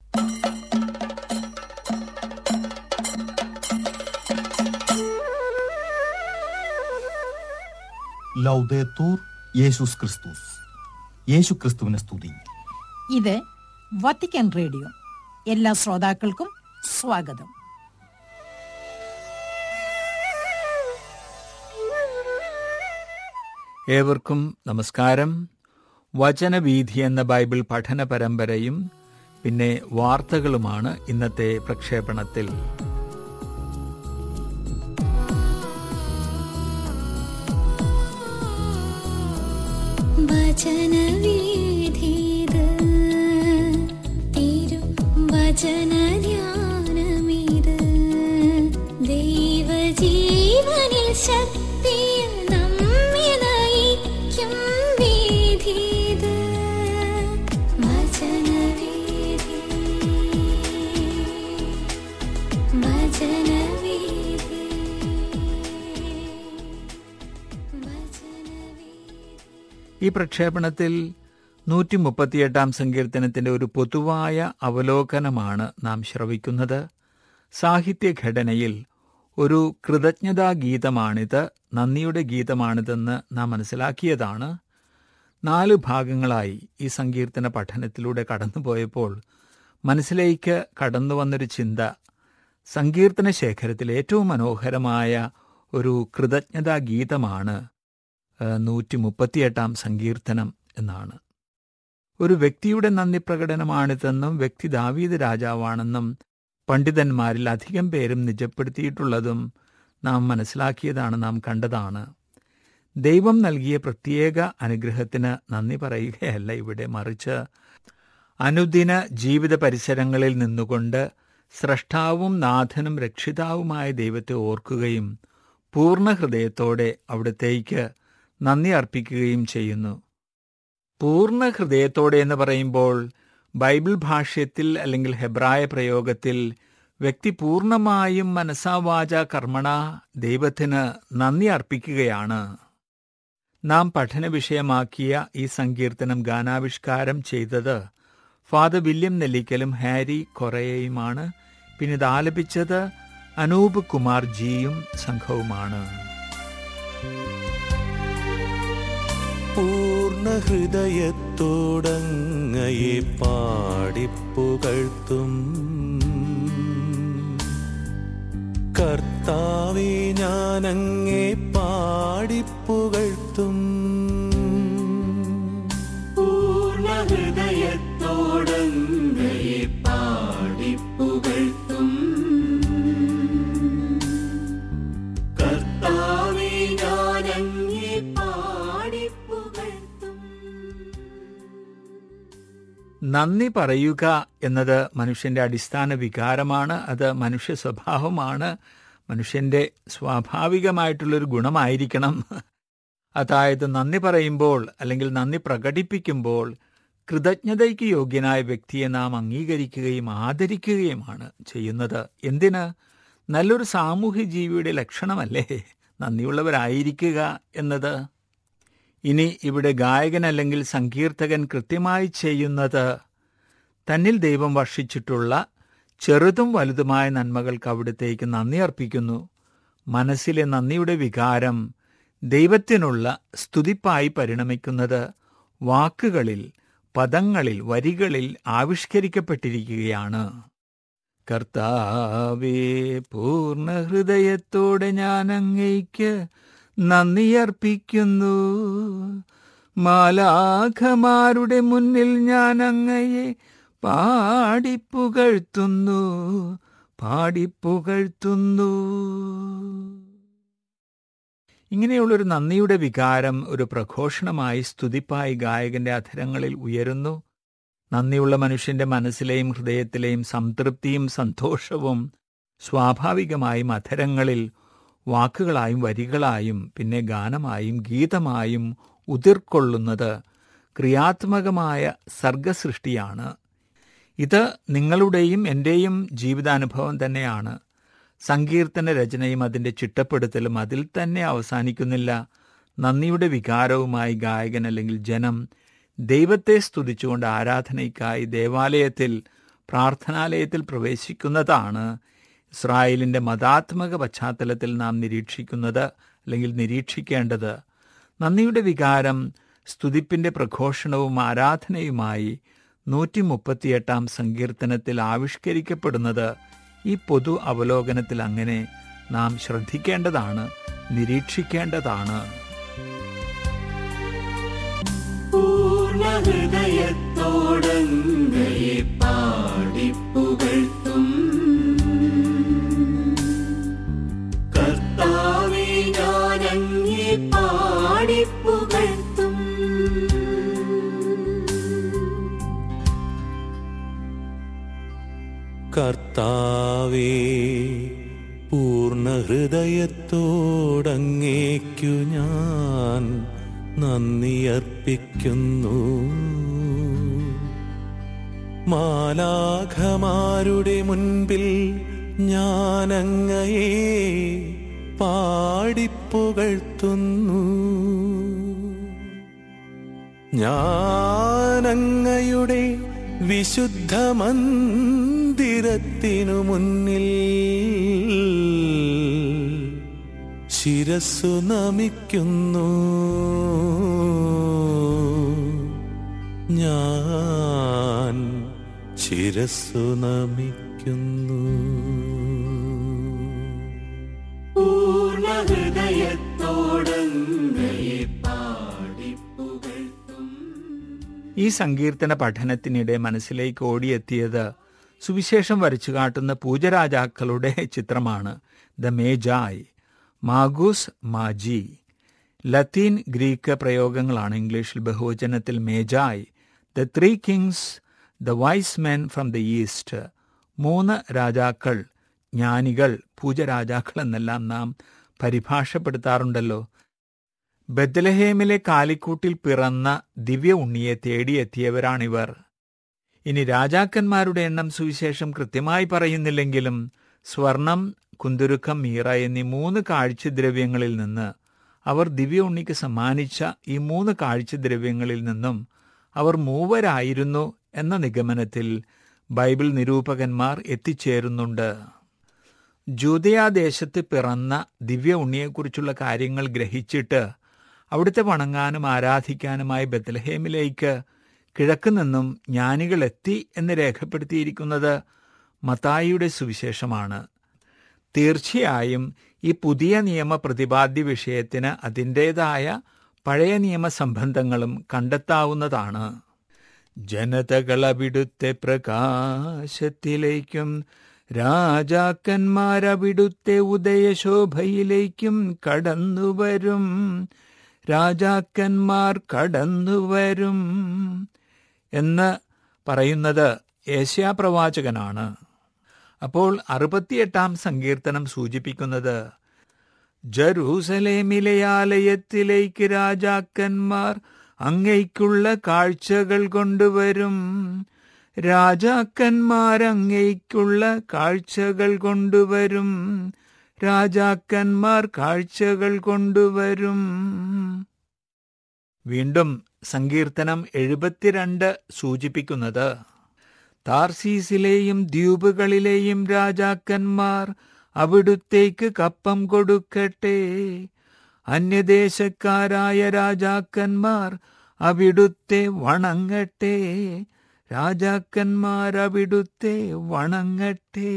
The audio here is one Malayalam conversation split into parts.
ലൗദേത്തൂർ യേശുസ് ക്രിസ്തുസ് യേശു ക്രിസ്തുവിനെ സ്തുതി ഇത് വത്തിക്കാൻ റേഡിയോ എല്ലാ ശ്രോതാക്കൾക്കും സ്വാഗതം ഏവർക്കും നമസ്കാരം വചനവീഥി എന്ന ബൈബിൾ പഠന പരമ്പരയും പിന്നെ വാർത്തകളുമാണ് ഇന്നത്തെ പ്രക്ഷേപണത്തിൽ വചനവീഥിത് തിരു വചനധ്യാനമിത് ദൈവജീവനിൽ ശക്തിയിൽ നമ്മെ നയിക്കും വീഥിത് വചനവീഥി വചനവീഥി വചനവീഥി ഈ പ്രക്ഷേപണത്തിൽ നൂറ്റി മുപ്പത്തിയെട്ടാം സങ്കീർത്തനത്തിന്റെ ഒരു പൊതുവായ അവലോകനമാണ് നാം ശ്രവിക്കുന്നത് സാഹിത്യഘടനയിൽ ഒരു കൃതജ്ഞതാ ഗീതമാണിത് നന്ദിയുടെ ഗീതമാണിതെന്ന് നാം മനസ്സിലാക്കിയതാണ് നാല് ഭാഗങ്ങളായി ഈ സങ്കീർത്തന പഠനത്തിലൂടെ കടന്നുപോയപ്പോൾ മനസ്സിലേക്ക് കടന്നു വന്നൊരു ചിന്ത സങ്കീർത്തന ശേഖരത്തിൽ ഏറ്റവും മനോഹരമായ ഒരു കൃതജ്ഞതാ ഗീതമാണ് നൂറ്റി മുപ്പത്തിയെട്ടാം സങ്കീർത്തനം എന്നാണ് ഒരു വ്യക്തിയുടെ നന്ദി പ്രകടനമാണിതെന്നും വ്യക്തി ദാവീദ് രാജാവാണെന്നും പണ്ഡിതന്മാരിൽ അധികം പേരും നിജപ്പെടുത്തിയിട്ടുള്ളതും നാം മനസ്സിലാക്കിയതാണ് നാം കണ്ടതാണ് ദൈവം നൽകിയ പ്രത്യേക അനുഗ്രഹത്തിന് നന്ദി പറയുകയല്ല ഇവിടെ മറിച്ച് അനുദിന ജീവിത പരിസരങ്ങളിൽ നിന്നുകൊണ്ട് സ്രഷ്ടാവും നാഥനും രക്ഷിതാവുമായ ദൈവത്തെ ഓർക്കുകയും പൂർണ്ണ ഹൃദയത്തോടെ അവിടത്തേക്ക് നന്ദി അർപ്പിക്കുകയും ചെയ്യുന്നു പൂർണ്ണ ഹൃദയത്തോടെ എന്ന് പറയുമ്പോൾ ബൈബിൾ ഭാഷ്യത്തിൽ അല്ലെങ്കിൽ ഹെബ്രായ പ്രയോഗത്തിൽ വ്യക്തി പൂർണ്ണമായും മനസാവാച കർമ്മണ ദൈവത്തിന് നന്ദി അർപ്പിക്കുകയാണ് നാം പഠന വിഷയമാക്കിയ ഈ സങ്കീർത്തനം ഗാനാവിഷ്കാരം ചെയ്തത് ഫാദർ വില്യം നെല്ലിക്കലും ഹാരി കൊറയയുമാണ് പിന്നെ ഇത് ആലപിച്ചത് അനൂപ് കുമാർ ജിയും സംഘവുമാണ് പൂർണ്ണ ഹൃദയത്തോടങ്ങയെ പാടിപ്പുകഴ്ത്തും കർത്താവെ ഞാനങ്ങേ പാടിപ്പുകഴ്ത്തും പൂർണ്ണ ഹൃദയത്തോടങ്ങയെ പാടിപ്പുകഴ്ത്തും കർത്താവെ ഞാനങ്ങേ പാടിപ്പുകഴ്ത്തും നന്ദി പറയുക എന്നത് മനുഷ്യന്റെ അടിസ്ഥാന വികാരമാണ് അത് മനുഷ്യ സ്വഭാവമാണ് മനുഷ്യന്റെ സ്വാഭാവികമായിട്ടുള്ളൊരു ഗുണമായിരിക്കണം അതായത് നന്ദി പറയുമ്പോൾ അല്ലെങ്കിൽ നന്ദി പ്രകടിപ്പിക്കുമ്പോൾ കൃതജ്ഞതയ്ക്ക് യോഗ്യനായ വ്യക്തിയെ നാം അംഗീകരിക്കുകയും ആദരിക്കുകയുമാണ് ചെയ്യുന്നത് എന്തിന് നല്ലൊരു സാമൂഹ്യ ജീവിയുടെ ലക്ഷണമല്ലേ നന്ദിയുള്ളവരായിരിക്കുക എന്നത് ഇനി ഇവിടെ ഗായകൻ അല്ലെങ്കിൽ സങ്കീർത്തകൻ കൃത്യമായി ചെയ്യുന്നത് തന്നിൽ ദൈവം വർഷിച്ചിട്ടുള്ള ചെറുതും വലുതുമായ നന്മകൾക്ക് അവിടത്തേക്ക് നന്ദി അർപ്പിക്കുന്നു മനസ്സിലെ നന്ദിയുടെ വികാരം ദൈവത്തിനുള്ള സ്തുതിപ്പായി പരിണമിക്കുന്നത് വാക്കുകളിൽ പദങ്ങളിൽ വരികളിൽ ആവിഷ്കരിക്കപ്പെട്ടിരിക്കുകയാണ് കർത്താവേ പൂർണ്ണ ഹൃദയത്തോടെ ഞാൻ അങ്ങയ്ക്ക് നന്ദിയർപ്പിക്കുന്നു മാലാഖമാരുടെ മുന്നിൽ ഞാൻ അങ്ങയെ പാടിപ്പുകഴ്ത്തുന്നു പാടിപ്പുകഴ്ത്തുന്നു ഇങ്ങനെയുള്ളൊരു നന്ദിയുടെ വികാരം ഒരു പ്രഘോഷണമായി സ്തുതിപ്പായി ഗായകന്റെ അധരങ്ങളിൽ ഉയരുന്നു നന്ദിയുള്ള മനുഷ്യന്റെ മനസ്സിലെയും ഹൃദയത്തിലെയും സംതൃപ്തിയും സന്തോഷവും സ്വാഭാവികമായും അധരങ്ങളിൽ വാക്കുകളായും വരികളായും പിന്നെ ഗാനമായും ഗീതമായും ഉതിർക്കൊള്ളുന്നത് ക്രിയാത്മകമായ സർഗസൃഷ്ടിയാണ് ഇത് നിങ്ങളുടെയും എൻ്റെയും ജീവിതാനുഭവം തന്നെയാണ് സങ്കീർത്തന രചനയും അതിൻ്റെ ചിട്ടപ്പെടുത്തലും അതിൽ തന്നെ അവസാനിക്കുന്നില്ല നന്ദിയുടെ വികാരവുമായി ഗായകൻ അല്ലെങ്കിൽ ജനം ദൈവത്തെ സ്തുതിച്ചുകൊണ്ട് ആരാധനയ്ക്കായി ദേവാലയത്തിൽ പ്രാർത്ഥനാലയത്തിൽ പ്രവേശിക്കുന്നതാണ് ഇസ്രായേലിൻ്റെ മതാത്മക പശ്ചാത്തലത്തിൽ നാം നിരീക്ഷിക്കുന്നത് അല്ലെങ്കിൽ നിരീക്ഷിക്കേണ്ടത് നന്ദിയുടെ വികാരം സ്തുതിപ്പിൻ്റെ പ്രഘോഷണവും ആരാധനയുമായി നൂറ്റി മുപ്പത്തിയെട്ടാം സങ്കീർത്തനത്തിൽ ആവിഷ്കരിക്കപ്പെടുന്നത് ഈ പൊതു അവലോകനത്തിൽ അങ്ങനെ നാം ശ്രദ്ധിക്കേണ്ടതാണ് നിരീക്ഷിക്കേണ്ടതാണ് പൂർണ്ണ ഹൃദയത്തോടങ്ങയെ പാടിപ്പുകഴ്ത്തും കർത്താവെ ഞാനങ്ങെ പാടിപ്പുകഴ്ത്തും കർത്താവേ പൂർണ്ണ ഹൃദയത്തോടങ്ങേക്കു ഞാൻ നന്ദിയർപ്പിക്കുന്നു മാലാഖമാരുടെ മുൻപിൽ ഞാനങ്ങയെ പാടിപ്പുകഴ്ത്തുന്നു ഞാനങ്ങയുടെ വിശുദ്ധ മന്ദിരത്തിനു മുന്നിൽ ശിരസ്സു നമിക്കുന്നു ഞാൻ ശിരസ്സു നമിക്കുന്നു പൂർണ്ണ ഹൃദയത്തോടങ്ങയെ പാടിപ്പുകഴ്ത്തും ഈ സങ്കീർത്തന പഠനത്തിനിടെ മനസ്സിലേക്ക് ഓടിയെത്തിയത് സുവിശേഷം വരച്ചു കാട്ടുന്ന പൂജരാജാക്കളുടെ ചിത്രമാണ് ദ മേജായ് മാഗൂസ് മാജി ലത്തീൻ ഗ്രീക്ക് പ്രയോഗങ്ങളാണ് ഇംഗ്ലീഷിൽ ബഹുവചനത്തിൽ magi the three kings the wise men from the east മൂന്ന് രാജാക്കൾ ജ്ഞാനികൾ പൂജരാജാക്കൾ എന്നെല്ലാം നാം പരിഭാഷപ്പെടുത്താറുണ്ടല്ലോ ബദ്ലഹേമിലെ കാലിക്കൂട്ടിൽ പിറന്ന ദിവ്യ ഉണ്ണിയെ തേടിയെത്തിയവരാണിവർ ഇനി രാജാക്കന്മാരുടെ എണ്ണം സുവിശേഷം കൃത്യമായി പറയുന്നില്ലെങ്കിലും സ്വർണം കുന്തുരുക്കം മീറ എന്നീ മൂന്ന് കാഴ്ചദ്രവ്യങ്ങളിൽ നിന്ന് അവർ ദിവ്യ ഉണ്ണിക്ക് സമ്മാനിച്ച ഈ മൂന്ന് കാഴ്ചദ്രവ്യങ്ങളിൽ നിന്നും അവർ മൂവരായിരുന്നു എന്ന നിഗമനത്തിൽ ബൈബിൾ നിരൂപകന്മാർ എത്തിച്ചേരുന്നുണ്ട് ജൂതയാദേശത്ത് പിറന്ന ദിവ്യ ഉണ്ണിയെക്കുറിച്ചുള്ള കാര്യങ്ങൾ ഗ്രഹിച്ചിട്ട് അവിടുത്തെ വണങ്ങാനും ആരാധിക്കാനുമായി ബത്ലഹേമിലേക്ക് കിഴക്ക് നിന്നും ജ്ഞാനികൾ എത്തി എന്ന് രേഖപ്പെടുത്തിയിരിക്കുന്നത് മത്തായിയുടെ സുവിശേഷമാണ് തീർച്ചയായും ഈ പുതിയ നിയമ പ്രതിപാദ്യ വിഷയത്തിന് അതിൻ്റേതായ പഴയ നിയമ സംബന്ധങ്ങളും കണ്ടെത്താവുന്നതാണ് ജനതകളവിടുത്തെ പ്രകാശത്തിലേക്കും രാജാക്കന്മാരവിടുത്തെ ഉദയശോഭയിലേക്കും കടന്നുവരും രാജാക്കന്മാർ കടന്നുവരും എന്ന് പറയുന്നത് ഏഷ്യാപ്രവാചകനാണ് അപ്പോൾ അറുപത്തിയെട്ടാം സങ്കീർത്തനം സൂചിപ്പിക്കുന്നത് ജറൂസലേമിലെ ആലയത്തിലേക്ക് രാജാക്കന്മാർ അങ്ങയ്ക്കുള്ള കാഴ്ചകൾ കൊണ്ടുവരും രാജാക്കന്മാർ അങ്ങയ്ക്കുള്ള കാഴ്ചകൾ കൊണ്ടുവരും രാജാക്കന്മാർ കാഴ്ചകൾ കൊണ്ടുവരും വീണ്ടും സങ്കീർത്തനം എഴുപത്തിരണ്ട് സൂചിപ്പിക്കുന്നത് താർസീസിലെയും ദ്വീപുകളിലെയും രാജാക്കന്മാർ അവിടുത്തേക്ക് കപ്പം കൊടുക്കട്ടെ അന്യദേശക്കാരായ രാജാക്കന്മാർ അവിടുത്തെ വണങ്ങട്ടെ രാജാക്കന്മാർ അവിടുത്തെ വണങ്ങട്ടെ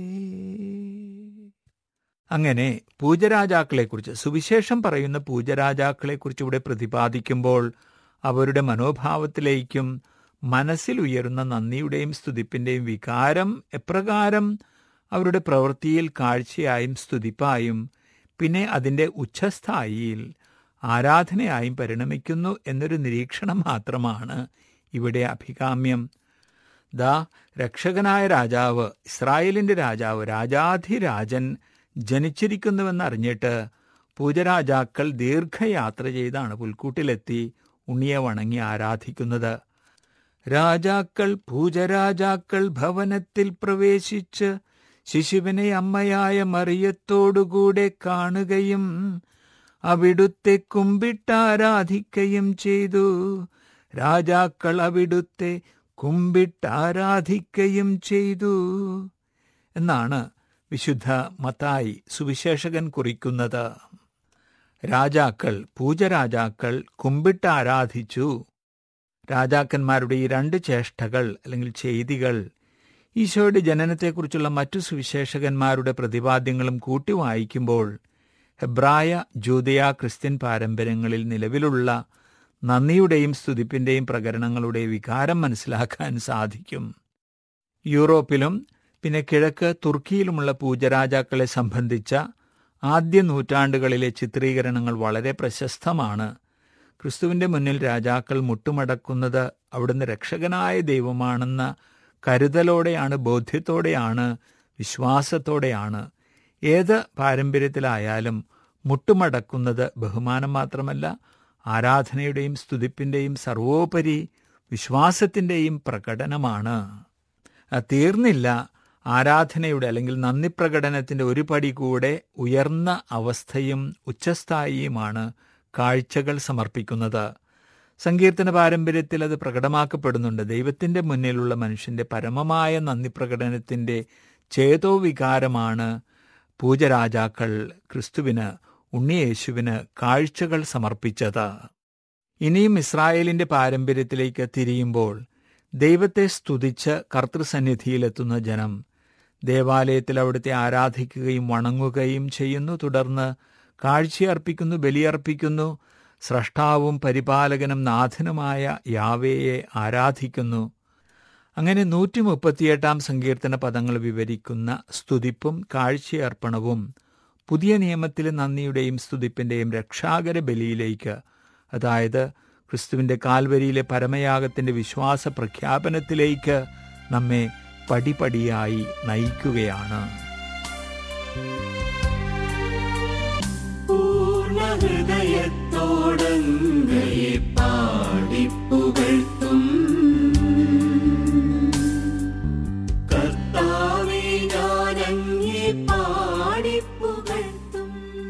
അങ്ങനെ പൂജരാജാക്കളെക്കുറിച്ച് സുവിശേഷം പറയുന്ന പൂജരാജാക്കളെക്കുറിച്ച് ഇവിടെ പ്രതിപാദിക്കുമ്പോൾ അവരുടെ മനോഭാവത്തിലേക്കും മനസ്സിൽ ഉയരുന്ന നന്ദിയുടെയും സ്തുതിപ്പിന്റെയും വികാരം എപ്രകാരം അവരുടെ പ്രവൃത്തിയിൽ കാഴ്ചയായും സ്തുതിപ്പായും പിന്നെ അതിൻ്റെ ഉച്ഛസ്ഥായിയിൽ ആരാധനയായും പരിണമിക്കുന്നു എന്നൊരു നിരീക്ഷണം മാത്രമാണ് ഇവിടെ അഭികാമ്യം ദാ രക്ഷകനായ രാജാവ് ഇസ്രായേലിന്റെ രാജാവ് രാജാധിരാജൻ ജനിച്ചിരിക്കുന്നുവെന്നറിഞ്ഞിട്ട് പൂജരാജാക്കൾ ദീർഘയാത്ര ചെയ്താണ് പുൽക്കൂട്ടിലെത്തി ഉണ്ണിയെ വണങ്ങി ആരാധിക്കുന്നത് രാജാക്കൾ പൂജരാജാക്കൾ ഭവനത്തിൽ പ്രവേശിച്ച് ശിശുവിനെ അമ്മയായ മറിയത്തോടുകൂടെ കാണുകയും അവിടുത്തെ കുമ്പിട്ടാരാധിക്കുകയും ചെയ്തു രാജാക്കൾ അവിടുത്തെ കുമ്പിട്ടാരാധിക്കയും ചെയ്തു എന്നാണ് വിശുദ്ധ മത്തായി സുവിശേഷകൻ കുറിക്കുന്നത് രാജാക്കൾ പൂജരാജാക്കൾ കുമ്പിട്ടാരാധിച്ചു രാജാക്കന്മാരുടെ ഈ രണ്ട് ചേഷ്ടകൾ അല്ലെങ്കിൽ ചെയ്തികൾ ഈശോയുടെ ജനനത്തെക്കുറിച്ചുള്ള മറ്റു സുവിശേഷകന്മാരുടെ പ്രതിപാദ്യങ്ങളും കൂട്ടി വായിക്കുമ്പോൾ ഹെബ്രായ ജൂതയ ക്രിസ്ത്യൻ പാരമ്പര്യങ്ങളിൽ നിലവിലുള്ള നന്ദിയുടെയും സ്തുതിപ്പിന്റെയും പ്രകരണങ്ങളുടെ വികാരം മനസ്സിലാക്കാൻ സാധിക്കും യൂറോപ്പിലും പിന്നെ കിഴക്ക് തുർക്കിയിലുമുള്ള പൂജരാജാക്കളെ സംബന്ധിച്ച ആദ്യ നൂറ്റാണ്ടുകളിലെ ചിത്രീകരണങ്ങൾ വളരെ പ്രശസ്തമാണ് ക്രിസ്തുവിന്റെ മുന്നിൽ രാജാക്കൾ മുട്ടുമടക്കുന്നത് അവിടുന്ന് രക്ഷകനായ ദൈവമാണെന്ന കരുതലോടെയാണ് ബോധ്യത്തോടെയാണ് വിശ്വാസത്തോടെയാണ് ഏത് പാരമ്പര്യത്തിലായാലും മുട്ടുമടക്കുന്നത് ബഹുമാനം മാത്രമല്ല ആരാധനയുടെയും സ്തുതിപ്പിന്റെയും സർവോപരി വിശ്വാസത്തിന്റെയും പ്രകടനമാണ് അത് തീർന്നില്ല ആരാധനയുടെ അല്ലെങ്കിൽ നന്ദി പ്രകടനത്തിന്റെ ഒരു പടി കൂടെ ഉയർന്ന അവസ്ഥയും ഉച്ചസ്ഥായിയുമാണ് കാഴ്ചകൾ സമർപ്പിക്കുന്നത് സങ്കീർത്തന പാരമ്പര്യത്തിൽ അത് പ്രകടമാക്കപ്പെടുന്നുണ്ട് ദൈവത്തിന്റെ മുന്നിലുള്ള മനുഷ്യന്റെ പരമമായ നന്ദി പ്രകടനത്തിന്റെ ചേതോവികാരമാണ് പൂജരാജാക്കൾ ക്രിസ്തുവിന് ഉണ്ണിയേശുവിന് കാഴ്ചകൾ സമർപ്പിച്ചത് ഇനിയും ഇസ്രായേലിന്റെ പാരമ്പര്യത്തിലേക്ക് തിരിയുമ്പോൾ ദൈവത്തെ സ്തുതിച്ച് കർത്തൃസന്നിധിയിലെത്തുന്ന ജനം ദേവാലയത്തിൽ അവിടുത്തെ ആരാധിക്കുകയും വണങ്ങുകയും ചെയ്യുന്നു തുടർന്ന് കാഴ്ചയർപ്പിക്കുന്നു ബലിയർപ്പിക്കുന്നു സ്രഷ്ടാവും പരിപാലകനും നാഥനുമായ യാവേയെ ആരാധിക്കുന്നു അങ്ങനെ നൂറ്റി മുപ്പത്തിയെട്ടാം സങ്കീർത്തന പദങ്ങൾ വിവരിക്കുന്ന സ്തുതിപ്പും കാഴ്ചയർപ്പണവും പുതിയ നിയമത്തിലെ നന്ദിയുടെയും സ്തുതിപ്പിന്റെയും രക്ഷാകര ബലിയിലേക്ക് അതായത് ക്രിസ്തുവിന്റെ കാൽവരിയിലെ പരമയാഗത്തിന്റെ വിശ്വാസ പ്രഖ്യാപനത്തിലേക്ക് നമ്മെ പടിപടിയായി നയിക്കുകയാണ് പൂർണ്ണഹൃദയത്തോടങ്ങയെ പാടിപ്പുകഴ്ത്തും കർത്താവെ ഞാനങ്ങെ പാടിപ്പുകഴ്ത്തും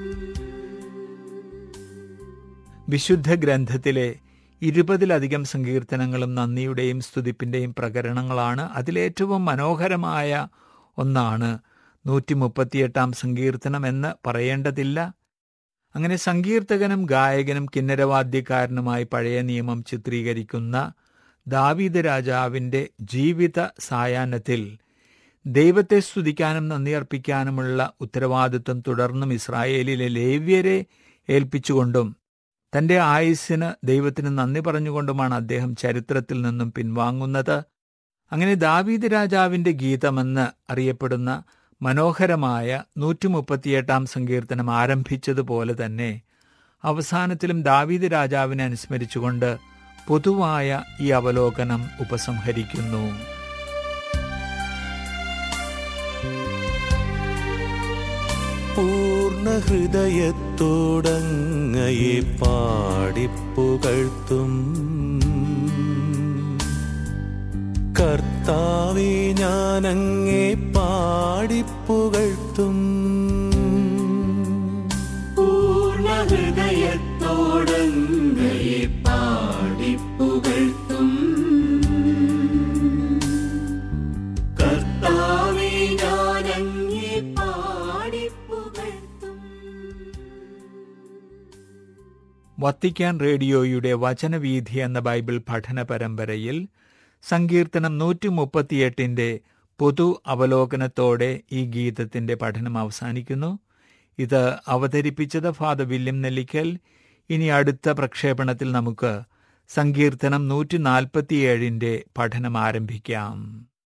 വിശുദ്ധ ഗ്രന്ഥത്തിലെ ഇരുപതിലധികം സങ്കീർത്തനങ്ങളും നന്ദിയുടെയും സ്തുതിപ്പിന്റെയും പ്രകരണങ്ങളാണ് അതിലേറ്റവും മനോഹരമായ ഒന്നാണ് നൂറ്റി മുപ്പത്തിയെട്ടാം സങ്കീർത്തനം എന്ന് പറയേണ്ടതില്ല അങ്ങനെ സങ്കീർത്തകനും ഗായകനും കിന്നരവാദ്യക്കാരനുമായി പഴയ നിയമം ചിത്രീകരിക്കുന്ന ദാവീദ് രാജാവിന്റെ ജീവിത സായാഹ്നത്തിൽ ദൈവത്തെ സ്തുതിക്കാനും നന്ദി അർപ്പിക്കാനുമുള്ള ഉത്തരവാദിത്വം തുടർന്നും ഇസ്രായേലിലെ ലേവ്യരെ ഏൽപ്പിച്ചുകൊണ്ടും തന്റെ ആയുസ്സിന് ദൈവത്തിന് നന്ദി പറഞ്ഞുകൊണ്ടുമാണ് അദ്ദേഹം ചരിത്രത്തിൽ നിന്നും പിൻവാങ്ങുന്നത് അങ്ങനെ ദാവീദ് രാജാവിന്റെ ഗീതമെന്ന് അറിയപ്പെടുന്ന മനോഹരമായ നൂറ്റി മുപ്പത്തിയെട്ടാം സങ്കീർത്തനം ആരംഭിച്ചതുപോലെ തന്നെ അവസാനത്തിലും ദാവീദ് രാജാവിനെ അനുസ്മരിച്ചുകൊണ്ട് പൊതുവായ ഈ അവലോകനം ഉപസംഹരിക്കുന്നു പൂർണ്ണഹൃദയത്തോടങ്ങയെ പാടിപ്പുകഴ്ത്തും കർത്താവെ ഞാനങ്ങെ പാടിപ്പുകഴ്ത്തും പൂർണ്ണഹൃദയത്തോടങ്ങയെ പാടിപ്പുകഴ്ത്തും കർത്താവെ ഞാനങ്ങെ പാടിപ്പുകഴ്ത്തും വത്തിക്കാൻ റേഡിയോയുടെ വചനവീഥി എന്ന ബൈബിൾ പഠന പരമ്പരയിൽ സങ്കീർത്തനം നൂറ്റി മുപ്പത്തിയെട്ടിന്റെ പൊതു അവലോകനത്തോടെ ഈ ഗീതത്തിന്റെ പഠനം അവസാനിക്കുന്നു ഇത് അവതരിപ്പിച്ചത് ഫാദർ വില്യം നെല്ലിക്കൽ ഇനി അടുത്ത പ്രക്ഷേപണത്തിൽ നമുക്ക് സങ്കീർത്തനം നൂറ്റി നാൽപ്പത്തിയേഴിന്റെ പഠനം ആരംഭിക്കാം